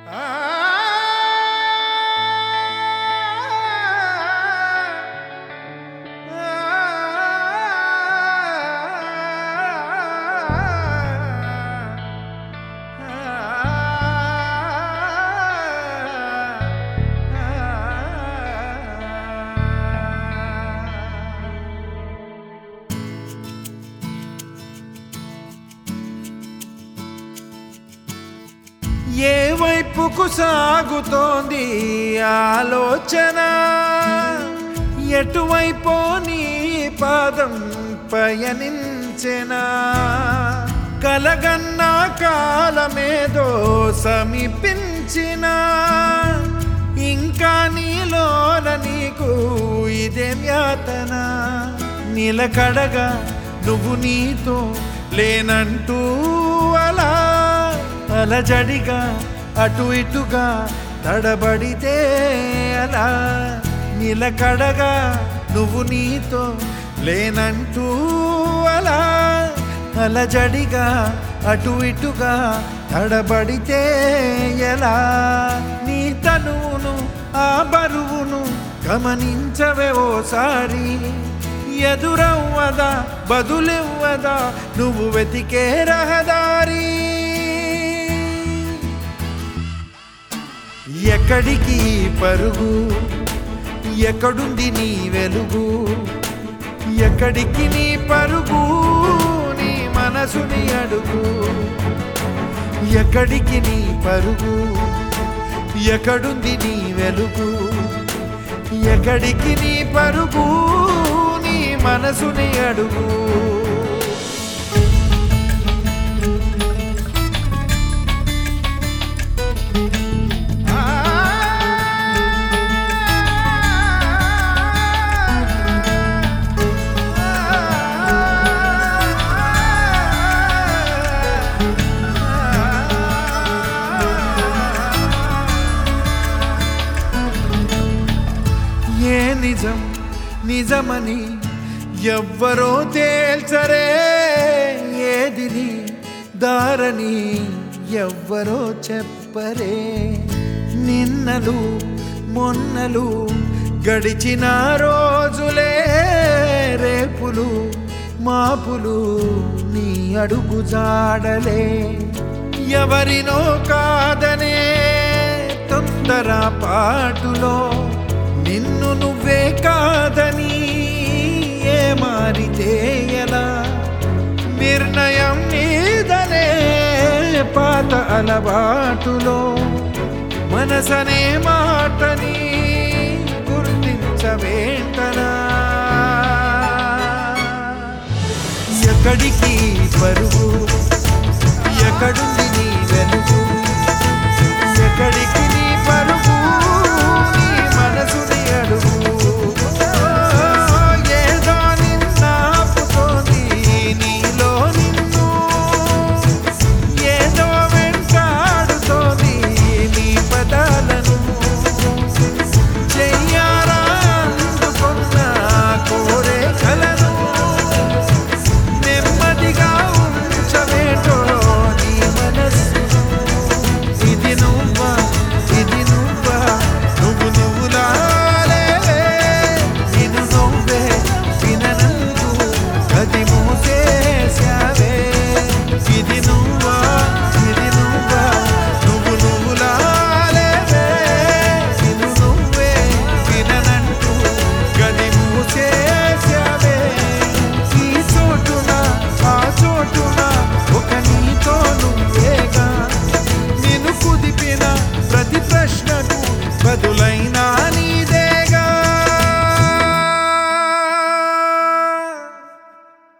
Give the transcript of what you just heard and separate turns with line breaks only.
ఏ వైపుకు సాగుతోంది ఆలోచన ఎటువైపో నీ పాదం పయనించెనా కలగన్నా కాలమేదో సమీపించిన ఇంకా నీలోన నీకు ఇదే యాతన నిలకడగా నువ్వు నీతో లేనంటూ అలా అలజడిగా అటు ఇటుగా తడబడితే అలా నిలకడగా నువ్వు నీతో లేనంటూ అలా అలజడిగా అటు ఇటుగా తడబడితే ఎలా నీ తనువును ఆ బరువును గమనించవే ఓసారి ఎదురవ్వదా బదులివ్వదా నువ్వు వెతికే రహదారి ఎక్కడికి ఈ పరుగు ఎక్కడుంది నీ వెలుగు ఎక్కడికి నీ పరుగు నీ మనసుని అడుగు ఎక్కడికి నీ పరుగు ఎక్కడుంది నీ వెలుగు ఎక్కడికి నీ పరుగు నీ మనసుని అడుగు ఏ నిజం నిజమని ఎవ్వరో తేల్చరే ఏదిని దారని ఎవ్వరో చెప్పరే నిన్నలు మొన్నలు గడిచిన రోజులే రేపులు మాపులు నీ అడుగు జాడలే ఎవరినో కాదనే తొందర పాటులో నిన్ను నువ్వే కాదని ఏ మారితే ఎలా నిర్ణయం నీదనే పాత అలవాటులో మనసనే మాటని గుర్తించవేంటనా ఎక్కడికి పరుగు ఎక్కడుంది నీ వెలుగు